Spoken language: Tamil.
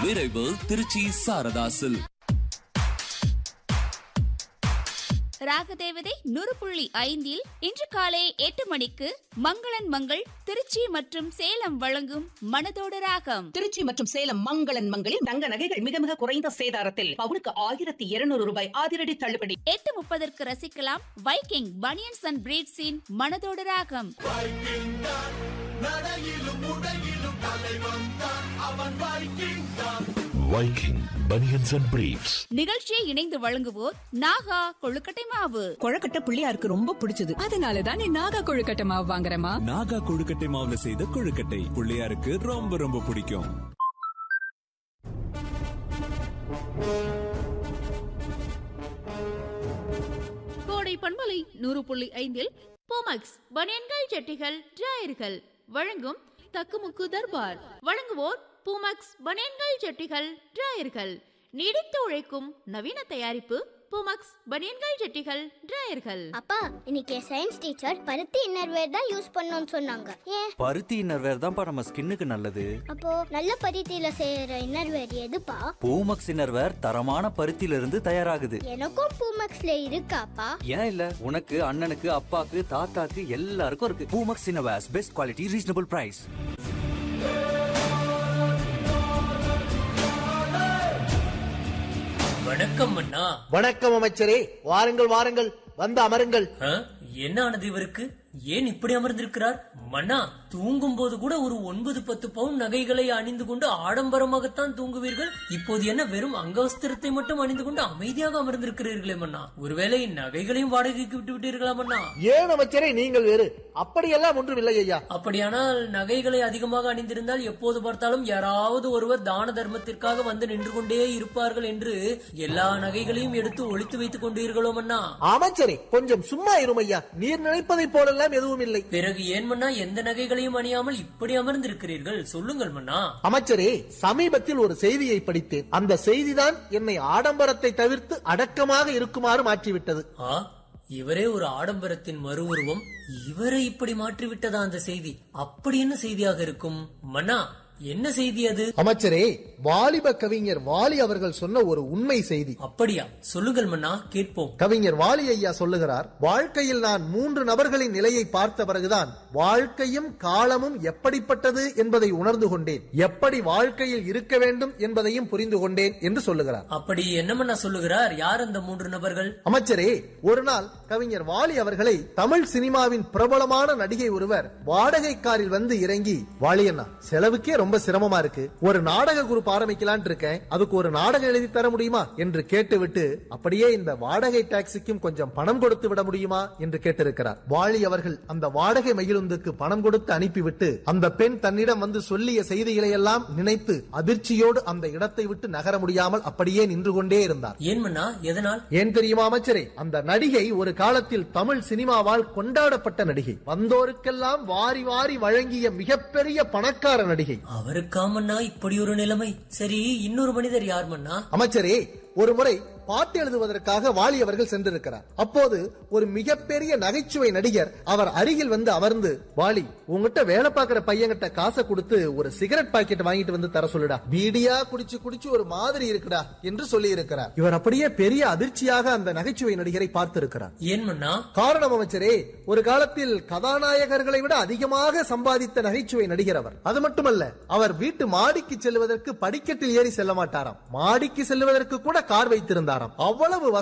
விரைவு திருச்சி சாரதாசில் ராகதேவதை நூறு புள்ளி ஐந்தில் இன்று காலை எட்டு மணிக்கு மங்களன் மங்கள் திருச்சி மற்றும் சேலம் வழங்கும் மனதோடு ராகம் திருச்சி மற்றும் சேலம் மங்களன் மங்களில் தங்க நகைகள் மிக மிக குறைந்த சேதாரத்தில் பவுனுக்கு ஆயிரத்தி இருநூறு ரூபாய் அதிரடி தள்ளுபடி எட்டு முப்பதற்கு ரசிக்கலாம் வைக்கிங் பனியன்ஸ் அண்ட் பிரீட்ஸின் மனதோடு ராகம் Viking Bunions and Briefs. நிகழ்ச்சியை இணைந்து வழங்குவோர் நாகா கொழுக்கட்டை மாவு கொழக்கட்டை பிள்ளையாருக்கு ரொம்ப பிடிச்சது அதனாலதான் நீ நாகா கொழுக்கட்டை மாவு வாங்குறமா நாகா கொழுக்கட்டை மாவுல செய்த கொழுக்கட்டை பிள்ளையாருக்கு ரொம்ப ரொம்ப பிடிக்கும் கோடை பண்பலை நூறு புள்ளி ஐந்தில் போமக்ஸ் பனியன்கள் ஜட்டிகள் டிராயர்கள் வழங்கும் தக்குமுக்கு தர்பார் வழங்குவோர் பூமக்ஸ் பனியன்கள் ஜட்டிகள் டிராயர்கள் நீடித்து உழைக்கும் நவீன தயாரிப்பு பூமக்ஸ் பனியன்கள் ஜட்டிகள் டிராயர்கள் அப்பா இன்னைக்கு சயின்ஸ் டீச்சர் பருத்தி இன்னர்வேர் தான் யூஸ் பண்ணணும்னு சொன்னாங்க ஏன் பருத்தி இன்னர்வேர் தான்ப்பா நம்ம ஸ்கின்னுக்கு நல்லது அப்போ நல்ல பருத்தியில செய்யற இன்னர்வேர் எதுப்பா பூமக்ஸ் இன்னர்வேர் தரமான பருத்தியில இருந்து தயாராகுது எனக்கும் பூமக்ஸ்ல இருக்காப்பா ஏன் இல்ல உனக்கு அண்ணனுக்கு அப்பாக்கு தாத்தாக்கு எல்லாருக்கும் இருக்கு Poomex innerwears best quality reasonable price வணக்கம் அண்ணா வணக்கம் அமைச்சரே வாருங்கள் வாருங்கள் வந்து அமருங்கள் ஆ, என்ன ஆனது இவருக்கு ஏன் இப்படி அமர்ந்திருக்கிறார் மன்னா தூங்கும் போது கூட ஒரு ஒன்பது பத்து பவுன் நகைகளை அணிந்து கொண்டு ஆடம்பரமாகத்தான் தூங்குவீர்கள் இப்போது என்ன வெறும் அங்கவஸ்திரத்தை மட்டும் அணிந்து கொண்டு அமைதியாக அமர்ந்திருக்கிறீர்களே மன்னா ஒருவேளை நகைகளையும் வாடகைக்கு விட்டு விட்டீர்களா மன்னா ஏன் அமைச்சரே நீங்கள் வேறு அப்படியெல்லாம் ஒன்றும் இல்லை ஐயா அப்படியானால் நகைகளை அதிகமாக அணிந்திருந்தால் எப்போது பார்த்தாலும் யாராவது ஒருவர் தான தர்மத்திற்காக வந்து நின்று கொண்டே இருப்பார்கள் என்று எல்லா நகைகளையும் எடுத்து ஒளித்து வைத்துக் கொண்டீர்களோ மன்னா அமைச்சரே கொஞ்சம் சும்மா இரும் ஐயா நீர் நினைப்பதைப் போலெல்லாம் எதுவும் இல்லை பிறகு ஏன் மன்னா எந்த நகைகளையும் அணியாமல் இப்படி அமர்ந்திருக்கிறீர்கள் சொல்லுங்கள் மன்னா அமைச்சரே சமீபத்தில் ஒரு செய்தியை படித்தேன் அந்த செய்திதான் என்னை ஆடம்பரத்தை தவிர்த்து அடக்கமாக இருக்குமாறு மாற்றிவிட்டது ஆ இவரே ஒரு ஆடம்பரத்தின் மறு உருவம் இவரை இப்படி மாற்றிவிட்டதா அந்த செய்தி அப்படி என்ன செய்தியாக இருக்கும் மன்னா என்ன செய்தி அது அமைச்சரே வாலிப கவிஞர் வாலி அவர்கள் சொன்ன ஒரு உண்மை செய்தி அப்படியா சொல்லுங்கள் மன்னா கேட்போம் கவிஞர் வாலி ஐயா சொல்லுகிறார் வாழ்க்கையில் நான் மூன்று நபர்களின் நிலையை பார்த்த பிறகுதான் வாழ்க்கையும் காலமும் எப்படிப்பட்டது என்பதை உணர்ந்து கொண்டேன் எப்படி வாழ்க்கையில் இருக்க வேண்டும் என்பதையும் புரிந்து கொண்டேன் என்று சொல்லுகிறார் அப்படி என்ன மன்னா சொல்லுகிறார் யார் அந்த மூன்று நபர்கள் அமைச்சரே ஒரு நாள் கவிஞர் வாலி அவர்களை தமிழ் சினிமாவின் பிரபலமான நடிகை ஒருவர் வாடகை காரில் வந்து இறங்கி வாலி அண்ணா செலவுக்கே ரொம்ப சிரமமா இருக்கு ஒரு நாடக குரூப் ஆரம்பிக்கலான் இருக்கேன் அதுக்கு ஒரு நாடகம் எழுதி தர முடியுமா என்று கேட்டுவிட்டு அப்படியே இந்த வாடகை டாக்ஸிக்கும் கொஞ்சம் பணம் கொடுத்து விட முடியுமா என்று கேட்டிருக்கிறார் வாலி அவர்கள் அந்த வாடகை மகிழுந்துக்கு பணம் கொடுத்து அனுப்பிவிட்டு அந்த பெண் தன்னிடம் வந்து சொல்லிய செய்திகளை எல்லாம் நினைத்து அதிர்ச்சியோடு அந்த இடத்தை விட்டு நகர முடியாமல் அப்படியே நின்று கொண்டே இருந்தார் ஏன் மன்னா எதனால் ஏன் தெரியுமா அமைச்சரே அந்த நடிகை ஒரு காலத்தில் தமிழ் சினிமாவால் கொண்டாடப்பட்ட நடிகை வந்தோருக்கெல்லாம் வாரி வாரி வழங்கிய மிகப்பெரிய பணக்கார நடிகை அவருக்கா மன்னா இப்படி ஒரு நிலைமை சரி இன்னொரு மனிதர் யார் மன்னா அமைச்சரே ஒரு முறை பாட்டு எழுதுவதற்காக வாலி அவர்கள் சென்றிருக்கிறார் அப்போது ஒரு மிகப்பெரிய நகைச்சுவை நடிகர் அவர் அருகில் வந்து அமர்ந்து வாலி உங்ககிட்ட வேலை பார்க்கிற பையன்கிட்ட காசை கொடுத்து ஒரு சிகரெட் பாக்கெட் வாங்கிட்டு வந்து தர சொல்லுடா பீடியா குடிச்சு குடிச்சு ஒரு மாதிரி இருக்குடா என்று சொல்லி இருக்கிறார் இவர் அப்படியே பெரிய அதிர்ச்சியாக அந்த நகைச்சுவை நடிகரை பார்த்திருக்கிறார் ஏன் மன்னா காரணம் அமைச்சரே ஒரு காலத்தில் கதாநாயகர்களை விட அதிகமாக சம்பாதித்த நகைச்சுவை நடிகர் அவர் அது மட்டுமல்ல அவர் வீட்டு மாடிக்கு செல்வதற்கு படிக்கட்டில் ஏறி செல்ல மாட்டாராம் மாடிக்கு செல்வதற்கு கூட கார் வைத்திருந்தாராம் அவ்வளவு